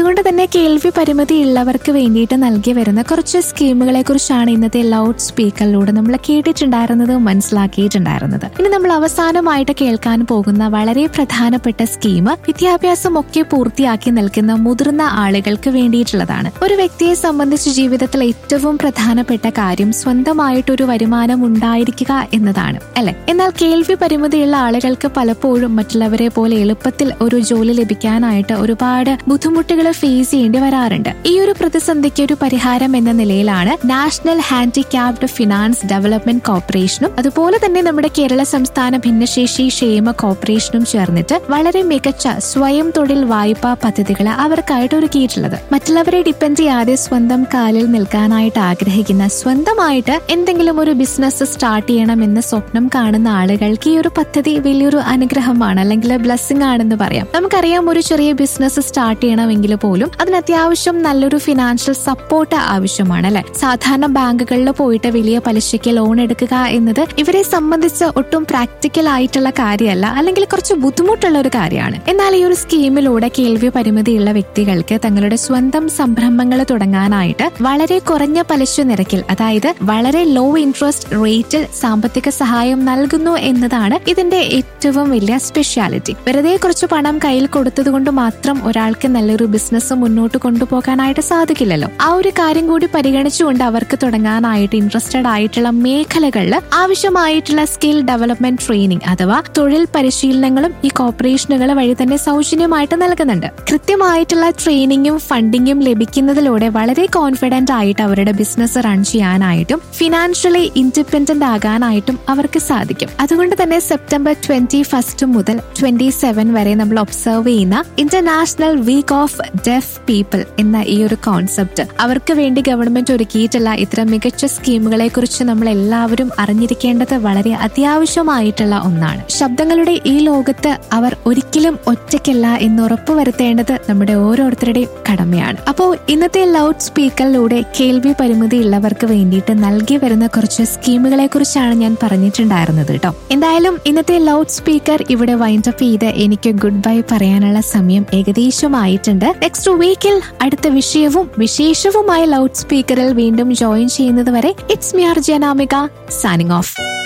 അതുകൊണ്ട് തന്നെ കേൾവി പരിമിതി ഉള്ളവർക്ക് വേണ്ടിയിട്ട് നൽകി വരുന്ന കുറച്ച് സ്കീമുകളെ കുറിച്ചാണ് ഇന്നത്തെ ലൗഡ് സ്പീക്കറിലൂടെ നമ്മൾ കേട്ടിട്ടുണ്ടായിരുന്നത് മനസ്സിലാക്കിയിട്ടുണ്ടായിരുന്നത് ഇനി നമ്മൾ അവസാനമായിട്ട് കേൾക്കാൻ പോകുന്ന വളരെ പ്രധാനപ്പെട്ട സ്കീം വിദ്യാഭ്യാസം ഒക്കെ പൂർത്തിയാക്കി നിൽക്കുന്ന മുതിർന്ന ആളുകൾക്ക് വേണ്ടിയിട്ടുള്ളതാണ് ഒരു വ്യക്തിയെ സംബന്ധിച്ച് ജീവിതത്തിൽ ഏറ്റവും പ്രധാനപ്പെട്ട കാര്യം സ്വന്തമായിട്ടൊരു വരുമാനം ഉണ്ടായിരിക്കുക എന്നതാണ് അല്ലെ എന്നാൽ കേൾവി പരിമിതിയുള്ള ആളുകൾക്ക് പലപ്പോഴും മറ്റുള്ളവരെ പോലെ എളുപ്പത്തിൽ ഒരു ജോലി ലഭിക്കാനായിട്ട് ഒരുപാട് ബുദ്ധിമുട്ടുകൾ ഫേസ് ചെയ്യേണ്ടി വരാറുണ്ട് ഈ ഒരു പ്രതിസന്ധിക്ക് ഒരു പരിഹാരം എന്ന നിലയിലാണ് നാഷണൽ ഹാൻഡിക്യാപ്ഡ് ഫിനാൻസ് ഡെവലപ്മെന്റ് കോർപ്പറേഷനും അതുപോലെ തന്നെ നമ്മുടെ കേരള സംസ്ഥാന ഭിന്നശേഷി ക്ഷേമ കോർപ്പറേഷനും ചേർന്നിട്ട് വളരെ മികച്ച സ്വയം തൊഴിൽ വായ്പാ പദ്ധതികൾ അവർക്കായിട്ട് ഒരുക്കിയിട്ടുള്ളത് മറ്റുള്ളവരെ ഡിപ്പെൻഡ് ചെയ്യാതെ സ്വന്തം കാലിൽ നിൽക്കാനായിട്ട് ആഗ്രഹിക്കുന്ന സ്വന്തമായിട്ട് എന്തെങ്കിലും ഒരു ബിസിനസ് സ്റ്റാർട്ട് ചെയ്യണമെന്ന് സ്വപ്നം കാണുന്ന ആളുകൾക്ക് ഈ ഒരു പദ്ധതി വലിയൊരു അനുഗ്രഹമാണ് അല്ലെങ്കിൽ ബ്ലെസ്സിംഗ് ആണെന്ന് പറയാം നമുക്കറിയാം ഒരു ചെറിയ ബിസിനസ് സ്റ്റാർട്ട് ചെയ്യണമെങ്കിൽ പോലും അതിന് അത്യാവശ്യം നല്ലൊരു ഫിനാൻഷ്യൽ സപ്പോർട്ട് ആവശ്യമാണ് അല്ലെ സാധാരണ ബാങ്കുകളിൽ പോയിട്ട് വലിയ പലിശയ്ക്ക് ലോൺ എടുക്കുക എന്നത് ഇവരെ സംബന്ധിച്ച് ഒട്ടും പ്രാക്ടിക്കൽ ആയിട്ടുള്ള കാര്യമല്ല അല്ലെങ്കിൽ കുറച്ച് ബുദ്ധിമുട്ടുള്ള ഒരു കാര്യമാണ് എന്നാൽ ഈ ഒരു സ്കീമിലൂടെ കേൾവി പരിമിതിയുള്ള വ്യക്തികൾക്ക് തങ്ങളുടെ സ്വന്തം സംരംഭങ്ങൾ തുടങ്ങാനായിട്ട് വളരെ കുറഞ്ഞ പലിശ നിരക്കിൽ അതായത് വളരെ ലോ ഇൻട്രസ്റ്റ് റേറ്റിൽ സാമ്പത്തിക സഹായം നൽകുന്നു എന്നതാണ് ഇതിന്റെ ഏറ്റവും വലിയ സ്പെഷ്യാലിറ്റി വെറുതെ കുറച്ച് പണം കയ്യിൽ കൊടുത്തത് കൊണ്ട് മാത്രം ഒരാൾക്ക് നല്ലൊരു ബിസിനസ് മുന്നോട്ട് കൊണ്ടുപോകാനായിട്ട് സാധിക്കില്ലല്ലോ ആ ഒരു കാര്യം കൂടി പരിഗണിച്ചുകൊണ്ട് അവർക്ക് തുടങ്ങാനായിട്ട് ഇൻട്രസ്റ്റഡ് ആയിട്ടുള്ള മേഖലകളിൽ ആവശ്യമായിട്ടുള്ള സ്കിൽ ഡെവലപ്മെന്റ് ട്രെയിനിങ് അഥവാ തൊഴിൽ പരിശീലനങ്ങളും ഈ കോർപ്പറേഷനുകൾ വഴി തന്നെ സൗജന്യമായിട്ട് നൽകുന്നുണ്ട് കൃത്യമായിട്ടുള്ള ട്രെയിനിങ്ങും ഫണ്ടിങ്ങും ലഭിക്കുന്നതിലൂടെ വളരെ കോൺഫിഡന്റ് ആയിട്ട് അവരുടെ ബിസിനസ് റൺ ചെയ്യാനായിട്ടും ഫിനാൻഷ്യലി ഇൻഡിപെൻഡന്റ് ആകാനായിട്ടും അവർക്ക് സാധിക്കും അതുകൊണ്ട് തന്നെ സെപ്റ്റംബർ ട്വന്റി ഫസ്റ്റ് മുതൽ ട്വന്റി സെവൻ വരെ നമ്മൾ ഒബ്സർവ് ചെയ്യുന്ന international week of deaf people എന്ന ഈ ഒരു കോൺസെപ്റ്റ് അവർക്ക് വേണ്ടി ഗവൺമെന്റ് ഒരുക്കിയിട്ടുള്ള ഇത്തരം മികച്ച സ്കീമുകളെ കുറിച്ച് നമ്മൾ എല്ലാവരും അറിഞ്ഞിരിക്കേണ്ടത് വളരെ അത്യാവശ്യമായിട്ടുള്ള ഒന്നാണ് ശബ്ദങ്ങളുടെ ഈ ലോകത്ത് അവർ ഒരിക്കലും ഒറ്റയ്ക്കല്ല എന്ന് ഉറപ്പുവരുത്തേണ്ടത് നമ്മുടെ ഓരോരുത്തരുടെയും കടമയാണ് അപ്പോൾ ഇന്നത്തെ ലൗഡ് സ്പീക്കറിലൂടെ കേൾവി പരിമിതി ഉള്ളവർക്ക് വേണ്ടിയിട്ട് നൽകി വരുന്ന കുറച്ച് സ്കീമുകളെ കുറിച്ചാണ് ഞാൻ പറഞ്ഞിട്ടുണ്ടായിരുന്നത് കേട്ടോ എന്തായാലും ഇന്നത്തെ ലൗഡ് സ്പീക്കർ ഇവിടെ വൈൻഡപ്പ് ചെയ്ത് എനിക്ക് ഗുഡ് ബൈ പറയാനുള്ള സമയം ഏകദേശമായിട്ടുണ്ട് നെക്സ്റ്റ് വീക്കിൽ അടുത്ത വിഷയവും വിശേഷവുമായ ലൗഡ് സ്പീക്കറിൽ വീണ്ടും ജോയിൻ ചെയ്യുന്നത് വരെ ഇറ്റ്സ് മിയർ ജനാമിക സൈനിങ് ഓഫ്